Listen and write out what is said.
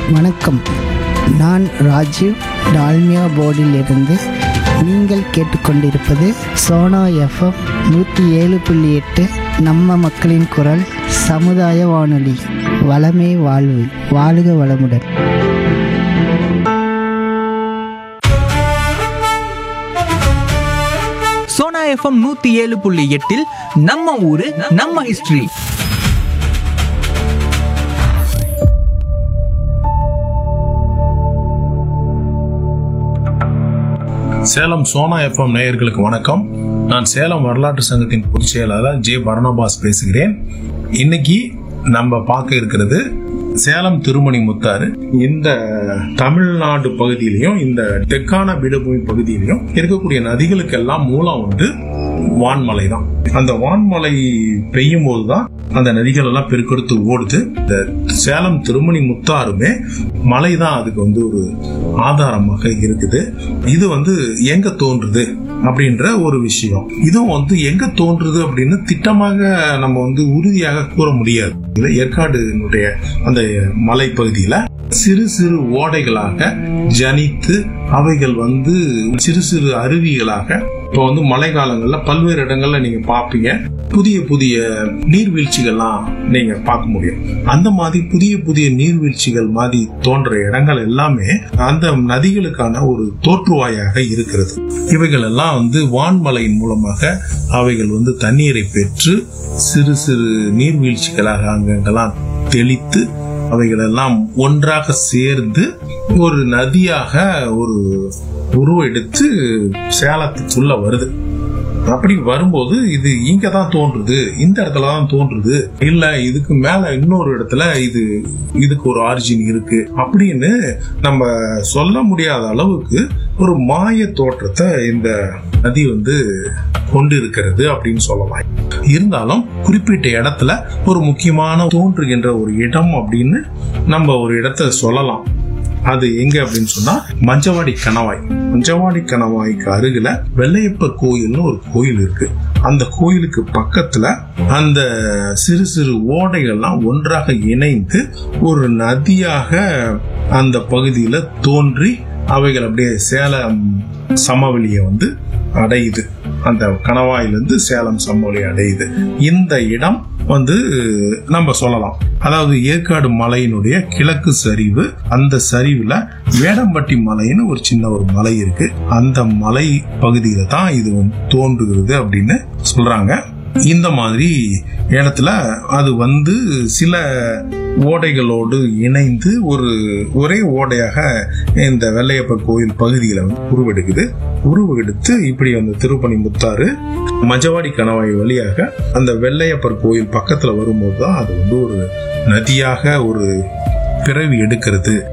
வணக்கம் நான் ராஜீவ் டால்மியா போர்டிலிருந்து நீங்கள் கேட்டுக்கொண்டிருப்பது சோனா எஃப்எம் நூற்றி ஏழு புள்ளி எட்டு நம்ம மக்களின் குரல் சமுதாய வானொலி வளமே வாழ்வு வாழுக வளமுடன் சோனா எஃப்எம் நூத்தி ஏழு புள்ளி எட்டில் நம்ம ஊரு நம்ம ஹிஸ்டரி சேலம் சோனா எஃப்எம் நேயர்களுக்கு வணக்கம் நான் சேலம் வரலாற்று சங்கத்தின் பொதுச் செயலாளர் ஜே பரணபாஸ் பேசுகிறேன் இன்னைக்கு நம்ம பார்க்க இருக்கிறது சேலம் திருமணி முத்தாறு இந்த தமிழ்நாடு பகுதியிலையும் இந்த தெற்கான பீடபூமி பகுதியிலையும் இருக்கக்கூடிய நதிகளுக்கெல்லாம் மூலம் வந்து வான்மலை தான் அந்த வான்மலை பெய்யும் போதுதான் அந்த நதிகள் எல்லாம் பெருக்கெடுத்து ஓடுது இந்த சேலம் திருமணி முத்தாறுமே மலை தான் அதுக்கு வந்து ஒரு ஆதாரமாக இருக்குது இது வந்து எங்க தோன்றுது அப்படின்ற ஒரு விஷயம் இதுவும் வந்து எங்க தோன்றுது அப்படின்னு திட்டமாக நம்ம வந்து உறுதியாக கூற முடியாது இது ஏற்காடுனுடைய அந்த மலைப்பகுதியில சிறு சிறு ஓடைகளாக ஜனித்து அவைகள் வந்து சிறு சிறு அருவிகளாக இப்போ வந்து மழை காலங்கள்ல பல்வேறு இடங்கள்ல நீங்க பார்ப்பீங்க புதிய புதிய நீர்வீழ்ச்சிகள்லாம் நீங்க பார்க்க முடியும் அந்த மாதிரி புதிய புதிய நீர்வீழ்ச்சிகள் மாதிரி தோன்ற இடங்கள் எல்லாமே அந்த நதிகளுக்கான ஒரு தோற்றுவாயாக இருக்கிறது இவைகள் எல்லாம் வந்து வான்மலையின் மூலமாக அவைகள் வந்து தண்ணீரை பெற்று சிறு சிறு நீர்வீழ்ச்சிகளாக அங்கங்கெல்லாம் தெளித்து அவைகளெல்லாம் ஒன்றாக சேர்ந்து ஒரு நதியாக ஒரு உருவெடுத்து சேலத்துக்குள்ள வருது அப்படி வரும்போது இது இங்க தான் தோன்றுது இந்த இடத்துல தான் தோன்றுது இல்ல இதுக்கு மேல இன்னொரு இடத்துல இது இதுக்கு ஒரு ஆரிஜின் இருக்கு அப்படின்னு நம்ம சொல்ல முடியாத அளவுக்கு ஒரு மாய தோற்றத்தை இந்த நதி வந்து கொண்டு இருக்கிறது அப்படின்னு சொல்லலாம் இருந்தாலும் குறிப்பிட்ட இடத்துல ஒரு முக்கியமான தோன்றுகின்ற ஒரு இடம் அப்படின்னு நம்ம ஒரு இடத்த சொல்லலாம் அது எங்க அப்படின்னு சொன்னா மஞ்சவாடி கணவாய் மஞ்சவாடி கணவாய்க்கு அருகில வெள்ளையப்பர் கோயில்னு ஒரு கோயில் இருக்கு அந்த கோயிலுக்கு பக்கத்துல அந்த சிறு சிறு ஓடைகள்லாம் ஒன்றாக இணைந்து ஒரு நதியாக அந்த பகுதியில தோன்றி அவைகள் அப்படியே சேலம் சமவெளியை வந்து அடையுது அந்த கணவாயிலிருந்து சேலம் சமவெளி அடையுது இந்த இடம் வந்து நம்ம சொல்லலாம் அதாவது ஏற்காடு மலையினுடைய கிழக்கு சரிவு அந்த சரிவுல வேடம்பட்டி மலைன்னு ஒரு சின்ன ஒரு மலை இருக்கு அந்த மலை பகுதியில தான் இது வந்து தோன்றுகிறது அப்படின்னு சொல்றாங்க இந்த மாதிரி இடத்துல அது வந்து சில ஓடைகளோடு இணைந்து ஒரு ஒரே ஓடையாக இந்த வெள்ளையப்பர் கோயில் பகுதியில வந்து உருவெடுக்குது உருவெடுத்து இப்படி அந்த திருப்பணி முத்தாறு மஜவாடி கணவாய் வழியாக அந்த வெள்ளையப்பர் கோயில் பக்கத்துல வரும்போது தான் அது வந்து ஒரு நதியாக ஒரு பிறவி எடுக்கிறது